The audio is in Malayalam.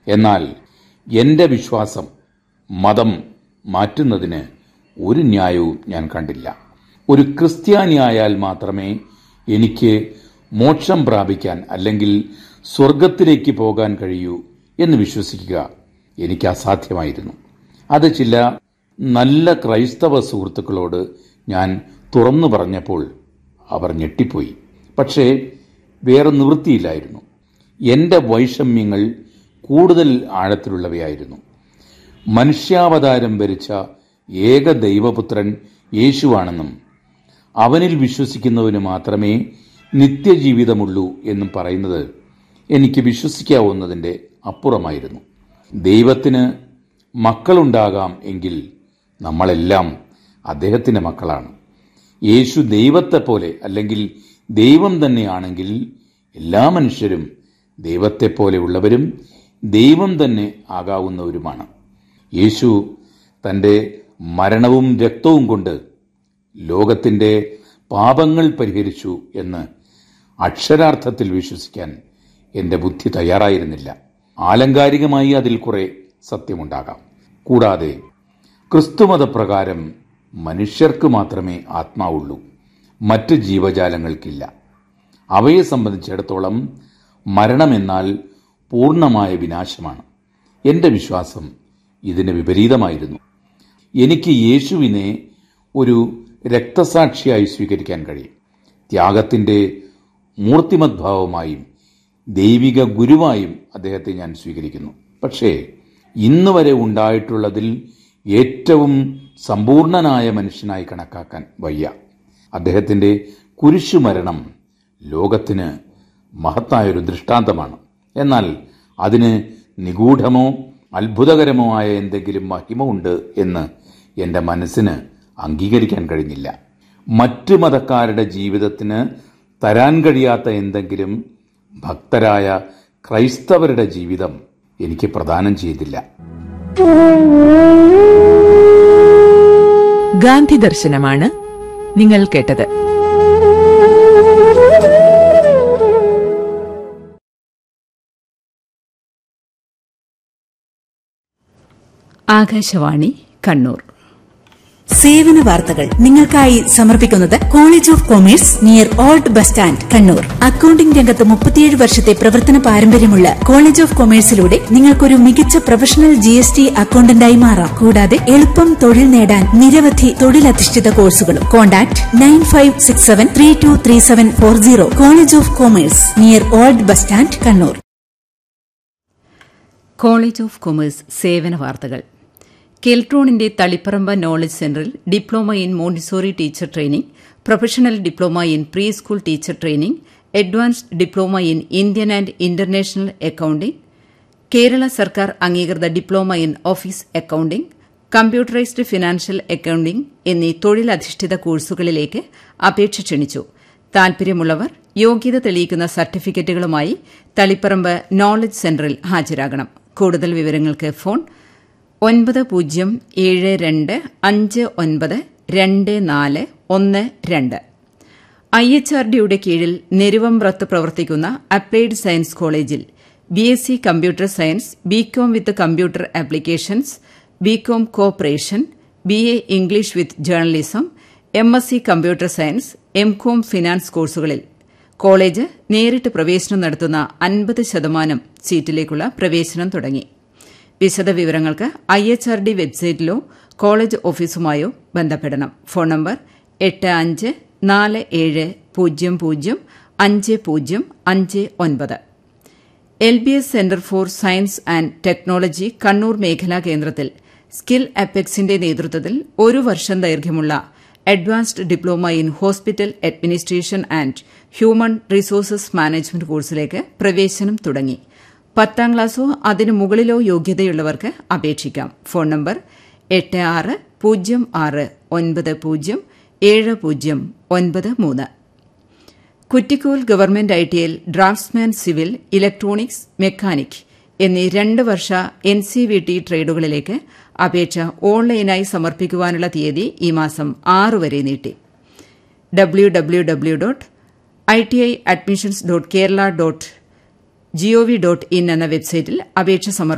എന്നാൽ എന്റെ വിശ്വാസം മതം മാറ്റുന്നതിന് ഒരു ന്യായവും ഞാൻ കണ്ടില്ല ഒരു ക്രിസ്ത്യാനിയായാൽ മാത്രമേ എനിക്ക് മോക്ഷം പ്രാപിക്കാൻ അല്ലെങ്കിൽ സ്വർഗത്തിലേക്ക് പോകാൻ കഴിയൂ എന്ന് വിശ്വസിക്കുക എനിക്ക് അസാധ്യമായിരുന്നു അത് ചില നല്ല ക്രൈസ്തവ സുഹൃത്തുക്കളോട് ഞാൻ തുറന്നു പറഞ്ഞപ്പോൾ അവർ ഞെട്ടിപ്പോയി പക്ഷേ വേറെ നിവൃത്തിയില്ലായിരുന്നു എന്റെ വൈഷമ്യങ്ങൾ കൂടുതൽ ആഴത്തിലുള്ളവയായിരുന്നു മനുഷ്യാവതാരം ഭരിച്ച ഏക ദൈവപുത്രൻ യേശുവാണെന്നും അവനിൽ വിശ്വസിക്കുന്നവന് മാത്രമേ നിത്യജീവിതമുള്ളൂ എന്നും പറയുന്നത് എനിക്ക് വിശ്വസിക്കാവുന്നതിന്റെ അപ്പുറമായിരുന്നു ദൈവത്തിന് മക്കളുണ്ടാകാം എങ്കിൽ നമ്മളെല്ലാം അദ്ദേഹത്തിന്റെ മക്കളാണ് യേശു ദൈവത്തെ പോലെ അല്ലെങ്കിൽ ദൈവം തന്നെയാണെങ്കിൽ എല്ലാ മനുഷ്യരും ദൈവത്തെപ്പോലെയുള്ളവരും ദൈവം തന്നെ ആകാവുന്നവരുമാണ് യേശു തന്റെ മരണവും രക്തവും കൊണ്ട് ലോകത്തിന്റെ പാപങ്ങൾ പരിഹരിച്ചു എന്ന് അക്ഷരാർത്ഥത്തിൽ വിശ്വസിക്കാൻ എന്റെ ബുദ്ധി തയ്യാറായിരുന്നില്ല ആലങ്കാരികമായി അതിൽ കുറെ സത്യമുണ്ടാകാം കൂടാതെ ക്രിസ്തുമതപ്രകാരം മനുഷ്യർക്ക് മാത്രമേ ആത്മാവുള്ളൂ മറ്റ് ജീവജാലങ്ങൾക്കില്ല അവയെ സംബന്ധിച്ചിടത്തോളം മരണമെന്നാൽ പൂർണ്ണമായ വിനാശമാണ് എന്റെ വിശ്വാസം ഇതിന് വിപരീതമായിരുന്നു എനിക്ക് യേശുവിനെ ഒരു രക്തസാക്ഷിയായി സ്വീകരിക്കാൻ കഴിയും ത്യാഗത്തിന്റെ മൂർത്തിമദ്ഭാവമായും ദൈവിക ഗുരുവായും അദ്ദേഹത്തെ ഞാൻ സ്വീകരിക്കുന്നു പക്ഷേ ഇന്ന് വരെ ഉണ്ടായിട്ടുള്ളതിൽ ഏറ്റവും സമ്പൂർണനായ മനുഷ്യനായി കണക്കാക്കാൻ വയ്യ അദ്ദേഹത്തിന്റെ കുരിശുമരണം ലോകത്തിന് മഹത്തായൊരു ദൃഷ്ടാന്തമാണ് എന്നാൽ അതിന് നിഗൂഢമോ അത്ഭുതകരമോ ആയ എന്തെങ്കിലും മഹിമ ഉണ്ട് എന്ന് എന്റെ മനസ്സിന് അംഗീകരിക്കാൻ കഴിഞ്ഞില്ല മറ്റ് മതക്കാരുടെ ജീവിതത്തിന് തരാൻ കഴിയാത്ത എന്തെങ്കിലും ഭക്തരായ ക്രൈസ്തവരുടെ ജീവിതം എനിക്ക് പ്രദാനം ചെയ്തില്ല ഗാന്ധി ദർശനമാണ് നിങ്ങൾ കേട്ടത് ആകാശവാണി കണ്ണൂർ സേവന വാർത്തകൾ നിങ്ങൾക്കായി സമർപ്പിക്കുന്നത് college of commerce near old bus stand Kannur accounting രംഗത്ത് മുപ്പത്തിയേഴ് വർഷത്തെ പ്രവർത്തന പാരമ്പര്യമുള്ള കോളേജ് ഓഫ് കൊമേഴ്സിലൂടെ നിങ്ങൾക്കൊരു മികച്ച പ്രൊഫഷണൽ ജി എസ് ടി അക്കൌണ്ടന്റായി മാറാം കൂടാതെ എളുപ്പം തൊഴിൽ നേടാൻ നിരവധി തൊഴിലധിഷ്ഠിത കോഴ്സുകളും contact nine five six seven three two three seven four zero college of commerce near old bus stand Kannur college of commerce സേവന വാർത്തകൾ കെൽട്രോണിന്റെ തളിപ്പറമ്പ് നോളജ് സെന്ററിൽ diploma in Montessori teacher training professional diploma in preschool teacher training advanced diploma in Indian and international accounting Kerala സർക്കാർ അംഗീകൃത diploma in office accounting computerised financial accounting എന്നീ തൊഴിലധിഷ്ഠിത കോഴ്സുകളിലേക്ക് അപേക്ഷ ക്ഷണിച്ചു താൽപര്യമുള്ളവർ യോഗ്യത തെളിയിക്കുന്ന സർട്ടിഫിക്കറ്റുകളുമായി തളിപ്പറമ്പ് നോളജ് സെന്ററിൽ ഹാജരാകണം കൂടുതൽ വിവരങ്ങൾക്ക് ഫോൺ ഒൻപത് പൂജ്യം ഏഴ് രണ്ട് അഞ്ച് ഒൻപത് രണ്ട് നാല് ഒന്ന് രണ്ട് ഐ എച്ച് ആർ ഡിയുടെ കീഴിൽ നെരുവമ്പ്രത്ത് പ്രവർത്തിക്കുന്ന അപ്ലൈഡ് സയൻസ് കോളേജിൽ B S C computer science BCom with computer applications BCom cooperation B A English with journalism M S C computer science M com finance കോഴ്സുകളിൽ കോളേജ് നേരിട്ട് പ്രവേശനം നടത്തുന്ന അൻപത് ശതമാനം സീറ്റിലേക്കുള്ള പ്രവേശനം തുടങ്ങി വിശദവിവരങ്ങൾക്ക് ഐ എച്ച് ആർ ഡി വെബ്സൈറ്റിലോ കോളേജ് ഓഫീസുമായോ ബന്ധപ്പെടണം ഫോൺ നമ്പർ എട്ട് അഞ്ച് നാല് ഏഴ് പൂജ്യം പൂജ്യം അഞ്ച് പൂജ്യം അഞ്ച് ഒൻപത് L B S centre for science and technology Kannur മേഖലാ കേന്ദ്രത്തിൽ സ്കിൽ അപ്പെക്സിന്റെ നേതൃത്വത്തിൽ ഒരു വർഷം ദൈർഘ്യമുള്ള advanced diploma in hospital administration and human resources management കോഴ്സിലേക്ക് പ്രവേശനം തുടങ്ങി പത്താം ക്ലാസ്സോ അതിനു മുകളിലോ യോഗ്യതയുള്ളവർക്ക് അപേക്ഷിക്കാം ഫോൺ നമ്പർ എട്ട് ആറ് പൂജ്യം ആറ് ഒൻപത് പൂജ്യം ഏഴ് പൂജ്യം ഒൻപത് മൂന്ന് കുറ്റിക്കോൽ ഗവൺമെന്റ് ഐ ടിയിൽ ഡ്രാഫ്റ്റ്സ്മാൻ സിവിൽ ഇലക്ട്രോണിക്സ് മെക്കാനിക് എന്നീ രണ്ട് വർഷ എൻ സി വി ടി ട്രേഡുകളിലേക്ക് അപേക്ഷ ഓൺലൈനായി സമർപ്പിക്കുവാനുള്ള തീയതി ഈ മാസം ആറ് വരെ നീട്ടി W W W dot I T I admissions dot Kerala dot G O V dot in എന്ന വെബ്സൈറ്റിൽ അപേക്ഷ സമർപ്പിക്കും